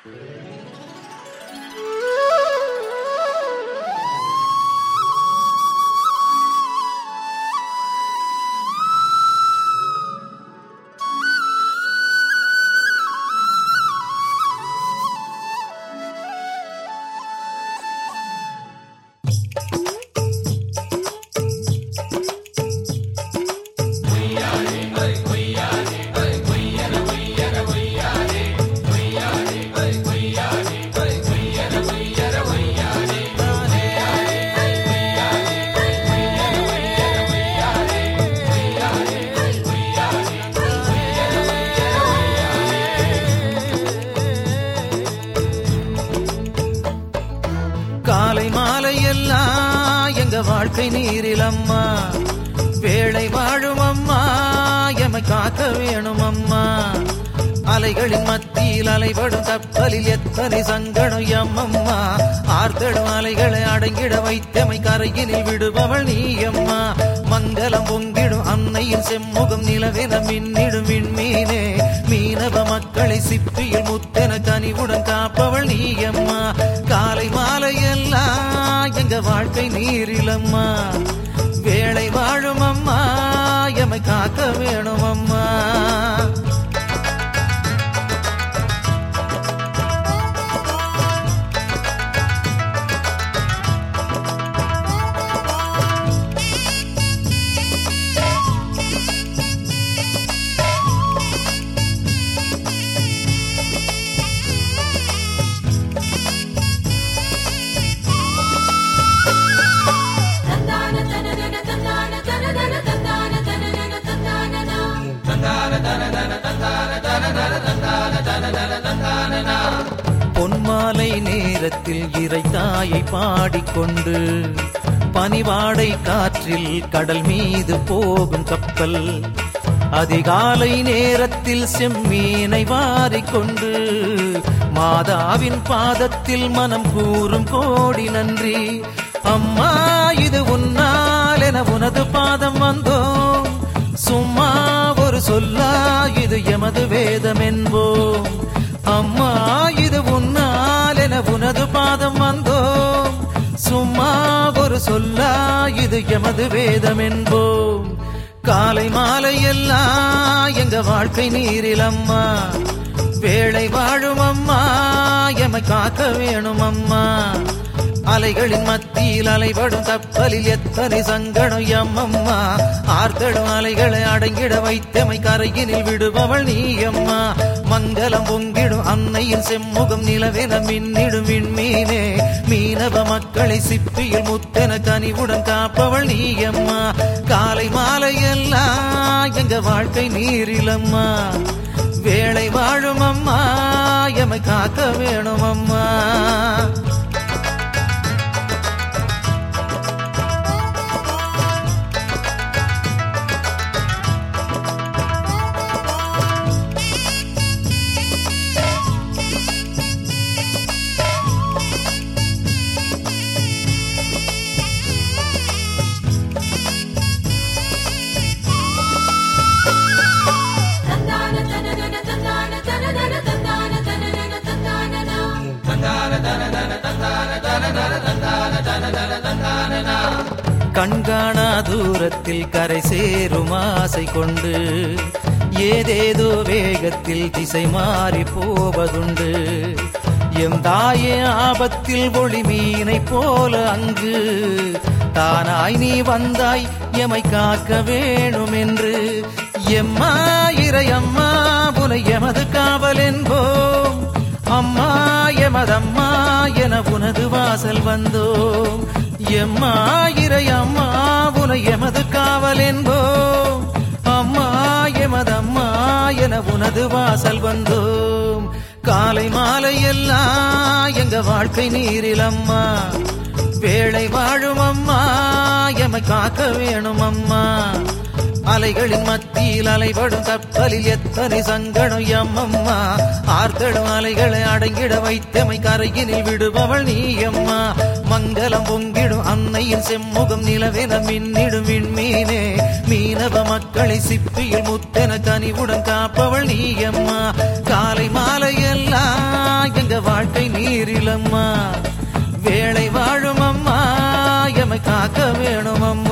காலை மாலை எல்லாம் எங்க வாழ்க்கை நீரில் அம்மா வேளை வாழும் அம்மா எமை காக்க வேணும் அம்மா அலைகளின் மத்தியில் அலைபடும் கப்பலில் எத்தனை சங்கடம் எம்மம்மா ஆர்த்தடும் அலைகளை அடங்கிட வைத்தமை கரையினில் விடுபவள் நீ அம்மா மங்களம் பொங்கிடும் அன்னையின் செம்முகம் நிலவென மின்னிடும் விண்மீனே மீனவ மக்களை சிப்பியில் முத்தென கனிவுடன் காப்பவள் நீ அம்மா காலை மாலை எல்லாம் எங்க வாழ்க்கை நீரிலம்மா வேளை வாழும் அம்மா எமை காக்க வேணும் அம்மா தந்தான தனனன தந்தான தனனன தந்தான தனனன தந்தானனா பொன்மாலை நேரத்தில் இறைத்தாயை பாடிக்கொண்டு பனிவாடை காற்றில் கடல் மீது போகும் கப்பல் அதிகாலை நேரத்தில் செம்மீனை வாரிக்கொண்டு மாதாவின் பாதத்தில் மனம் கூறும் கோடி நன்றி அம்மா இது உன்னால் என உனது பாதம் வந்தோம் சும்மா ஒரு சொல்லா இது எமது வேதம் என்போம் அம்மா இது உன்னால் என உனது பாதம் வந்தோம் சும்மா ஒரு சொல்லா இது எமது வேதம் என்போம் காலை மாலை எல்லாம் எங்க வாழ்க்கை நீரில் அம்மா வேளை வாழும் அம்மா எமை காக்க வேணும் அம்மா அலைகளின் மத்தியில் அலைபடும் கப்பலில் எத்தனை சங்கடம் எம்மம்மா ஆர்த்தடும் அலைகளை அடங்கிட வைத்தமை கரையினில் விடுபவள் நீ அம்மா மங்களம் பொங்கிடும் அன்னையின் செம்முகம் நிலவென மின்னிடும் விண்மீனே மீனவ மக்களை சிப்பியில் முத்தென கனிவுடன் காப்பவள் நீ அம்மா காலை மாலை எல்லாம் எங்க வாழ்க்கை நீரிலம்மா வேளை வாழும் அம்மா எமை காக்க வேணும் அம்மா தந்தான தனனன தந்தான தனனன தந்தான தனனன தந்தானனா கண்காணா தூரத்தில் கரை சேரும் ஆசை கொண்டு ஏதேதோ வேகத்தில் திசை மாறி போவதுண்டு எம் தாயே ஆபத்தில் ஒளி மீனை போல அங்கு தானாய் நீ வந்தாய் எமை காக்க வேணும் என்று எம்மா இறையம்மா உனை எமது காவல் என்போம் அம்மா எமதம்மா என உனது வாசல் வந்தோம் எம்மா இறையம்மா உனை எமது காவல் என்போம் அம்மா எமதம்மா என உனது வாசல் வந்தோம் காலை மாலை எல்லாம் எங்க வாழ்க்கை நீரில் அம்மா வேளை வாழும் அம்மா எமை காக்க வேணும் அம்மா அலைகளின் மத்தியில் அலைபடும் கப்பலில் எத்தனை சங்கடம் எம்மம்மா ஆர்த்தடும் அலைகளை அடங்கிட வைத்தமை கரையினில் விடுபவள் நீ அம்மா மங்களம் பொங்கிடும் அன்னையின் செம்முகம் நிலவென மின்னிடும் விண்மீனே மீன மீனவ மக்களை சிப்பியில் முத்தென கனிவுடன் காப்பவள் நீ அம்மா காலை மாலை எல்லாம் எங்க வாழ்க்கை நீரிலம்மா வேளை வாழும் அம்மா எமை காக்க வேணும் அம்மா